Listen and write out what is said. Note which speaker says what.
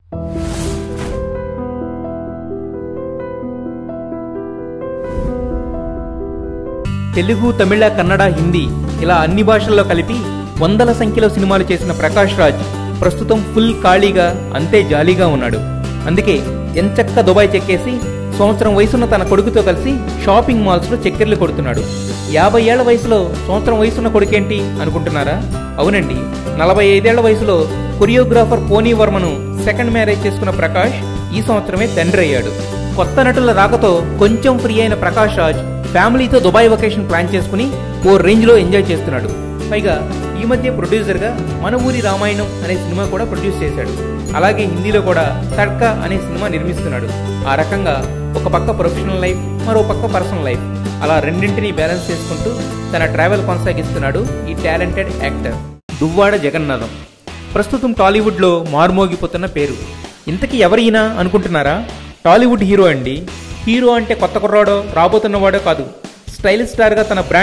Speaker 1: తెలుగు తమిళ కన్నడ హిందీ ఇలా అన్ని భాషల్లో కలిపి వందల సంఖ్యలో సినిమాలు చేసిన ప్రకాష్ రాజ్ ప్రస్తుతం ఫుల్ ఖాళీగా అంతే జాలీగా ఉన్నాడు అందుకే ఎంచక్క దుబాయ్ చెక్కేసి సంవత్సరం వయసున్న తన కొడుకుతో కలిసి షాపింగ్ మాల్స్లో చక్కెర్లు కొడుతున్నాడు యాభై ఏళ్ల వయసులో సంవత్సరం వయసున్న కొడుకేంటి అనుకుంటున్నారా అవునండి నలభై ఐదేళ్ల వయసులో కొరియోగ్రాఫర్ పోనీ వర్మను సెకండ్ మ్యారేజ్ చేసుకున్న ప్రకాష్ ఈ సంవత్సరమే తండ్రి అయ్యాడు కొత్త నటుల రాకతో కొంచెం ఫ్రీ అయిన ప్రకాష్ రాజ్ ఫ్యామిలీతో దుబాయ్ వెకేషన్ ప్లాన్ చేసుకుని ఓ రేంజ్లో ఎంజాయ్ చేస్తున్నాడు పైగా ఈ మధ్య ప్రొడ్యూసర్గా మన ఊరి రామాయణం అనే సినిమా కూడా ప్రొడ్యూస్ చేశాడు అలాగే హిందీలో కూడా తడ్కా అనే సినిమా నిర్మిస్తున్నాడు ఆ రకంగా ఒక పక్క ప్రొఫెషనల్ లైఫ్ మరో పక్క పర్సనల్ లైఫ్ అలా రెండింటినీ బ్యాలెన్స్ చేసుకుంటూ తన ట్రావెల్ కొనసాగిస్తున్నాడు ఈ టాలెంటెడ్ యాక్టర్ దువ్వాడ జగన్నాథం ప్రస్తుతం టాలీవుడ్లో మారుమోగిపోతున్న పేరు ఇంతకీ ఎవరైనా అనుకుంటున్నారా టాలీవుడ్ హీరో అండి హీరో అంటే కొత్త కుర్రాడో రాబోతున్నవాడో కాదు స్టైల్ స్టార్గా తన బ్రాండ్